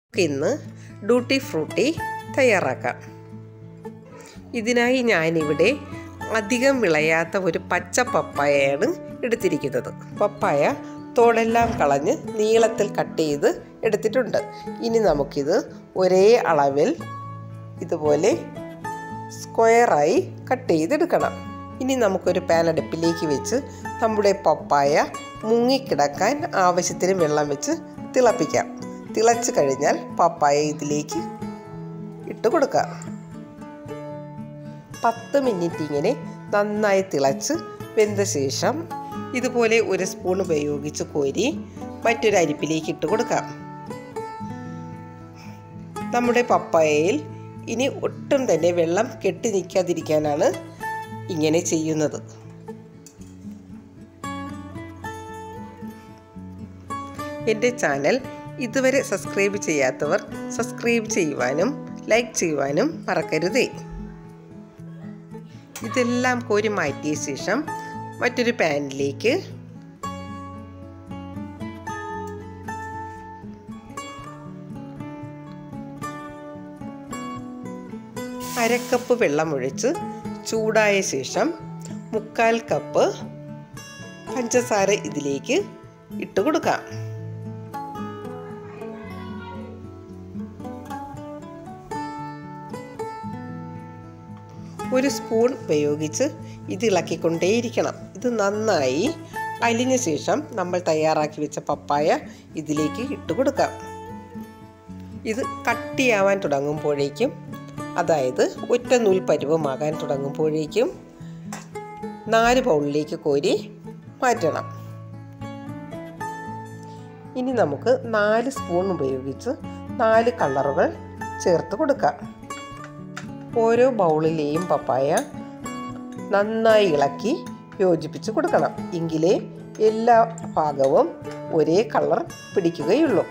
ഇന്ന് tutti frutti തയ്യാറാക്കാം ഇതിനായി ഞാനിവിടെ അധികം വിളയാത്ത ഒരു പച്ച പപ്പായയാണ് എടുത്തിരിക്കുന്നത് പപ്പായ തോടെല്ലാം കളഞ്ഞ് നീളത്തിൽ കട്ട് ചെയ്ത് എടുത്തിട്ടുണ്ട് ഇനി നമുക്കിത് ഒരേ അളവിൽ ഇതുപോലെ സ്ക്വയറായി കട്ട് ചെയ്തെടുക്കണം ഇനി നമുക്കൊരു പാൻ അടുപ്പിലേക്ക് വെച്ച് നമ്മുടെ പപ്പായ മുങ്ങിക്കിടക്കാൻ ആവശ്യത്തിന് വെള്ളം വെച്ച് തിളപ്പിക്കാം തിളച്ച് കഴിഞ്ഞാൽ പപ്പായ ഇതിലേക്ക് ഇട്ട് കൊടുക്കാം പത്ത് മിനിറ്റ് ഇങ്ങനെ നന്നായി തിളച്ച് വെന്ത ശേഷം ഇതുപോലെ ഒരു സ്പൂൺ ഉപയോഗിച്ച് കോരി മറ്റൊരു അരിപ്പിലേക്ക് ഇട്ട് കൊടുക്കാം നമ്മുടെ പപ്പായയിൽ ഇനി ഒട്ടും തന്നെ വെള്ളം കെട്ടി നിൽക്കാതിരിക്കാനാണ് ഇങ്ങനെ ചെയ്യുന്നത് എൻ്റെ ചാനൽ ഇതുവരെ സബ്സ്ക്രൈബ് ചെയ്യാത്തവർ സബ്സ്ക്രൈബ് ചെയ്യുവാനും ലൈക്ക് ചെയ്യുവാനും മറക്കരുതേ ഇതെല്ലാം കോരി മാറ്റിയ ശേഷം മറ്റൊരു പാനിലേക്ക് അരക്കപ്പ് വെള്ളം ഒഴിച്ച് ചൂടായ ശേഷം മുക്കാൽ കപ്പ് പഞ്ചസാര ഇതിലേക്ക് ഇട്ട് കൊടുക്കാം ഒരു സ്പൂൺ ഉപയോഗിച്ച് ഇത് ഇളക്കിക്കൊണ്ടേയിരിക്കണം ഇത് നന്നായി അലിഞ്ഞ ശേഷം നമ്മൾ തയ്യാറാക്കി വെച്ച പപ്പായ ഇതിലേക്ക് ഇട്ട് കൊടുക്കാം ഇത് കട്ടിയാവാൻ തുടങ്ങുമ്പോഴേക്കും അതായത് ഒറ്റ നൂൽ പരുവമാകാൻ തുടങ്ങുമ്പോഴേക്കും നാല് ബൗളിലേക്ക് കോരി മാറ്റണം ഇനി നമുക്ക് നാല് സ്പൂൺ ഉപയോഗിച്ച് നാല് കളറുകൾ ചേർത്ത് കൊടുക്കാം ഓരോ ബൗളിലെയും പപ്പായ നന്നായി ഇളക്കി യോജിപ്പിച്ച് കൊടുക്കണം എങ്കിലേ എല്ലാ ഭാഗവും ഒരേ കളർ പിടിക്കുകയുള്ളൂ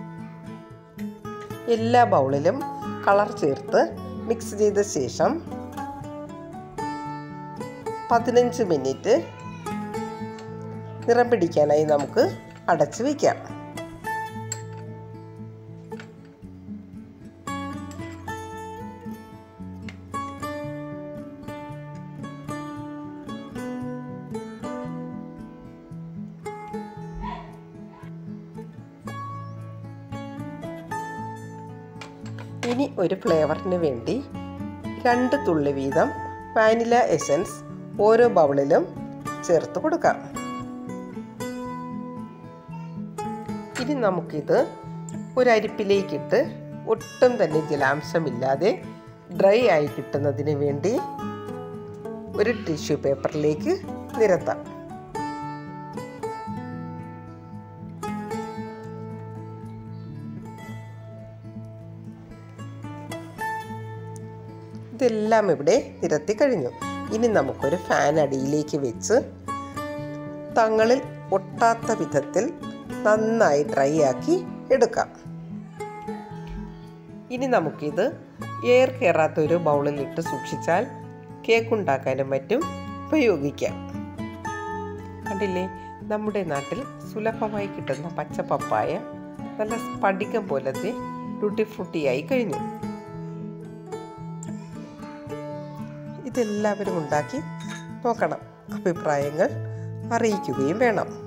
എല്ലാ ബൗളിലും കളർ ചേർത്ത് മിക്സ് ചെയ്ത ശേഷം പതിനഞ്ച് മിനിറ്റ് നിറം പിടിക്കാനായി നമുക്ക് അടച്ചു വയ്ക്കാം ഇനി ഒരു ഫ്ലേവറിന് വേണ്ടി രണ്ട് തുള്ളി വീതം വാനില എസൻസ് ഓരോ ബൗളിലും ചേർത്ത് കൊടുക്കാം ഇനി നമുക്കിത് ഒരു അരിപ്പിലേക്കിട്ട് ഒട്ടും തന്നെ ജലാംശമില്ലാതെ ഡ്രൈ ആയി കിട്ടുന്നതിന് വേണ്ടി ഒരു ടിഷ്യൂ പേപ്പറിലേക്ക് നിരത്താം ഇതെല്ലാം ഇവിടെ നിരത്തി കഴിഞ്ഞു ഇനി നമുക്കൊരു ഫാൻ അടിയിലേക്ക് വെച്ച് തങ്ങളിൽ ഒട്ടാത്ത വിധത്തിൽ നന്നായി ഡ്രൈ ആക്കി എടുക്കാം ഇനി നമുക്കിത് എയർ കയറാത്ത ഒരു ബൗളിലിട്ട് സൂക്ഷിച്ചാൽ കേക്ക് ഉണ്ടാക്കാനും മറ്റും ഉപയോഗിക്കാം കണ്ടില്ലേ നമ്മുടെ നാട്ടിൽ സുലഭമായി കിട്ടുന്ന പച്ച പപ്പായ നല്ല സ്പടികം പോലത്തെ ടൂട്ടി ഫ്രൂട്ടിയായി കഴിഞ്ഞു ഇതെല്ലാവരും ഉണ്ടാക്കി നോക്കണം അഭിപ്രായങ്ങൾ അറിയിക്കുകയും വേണം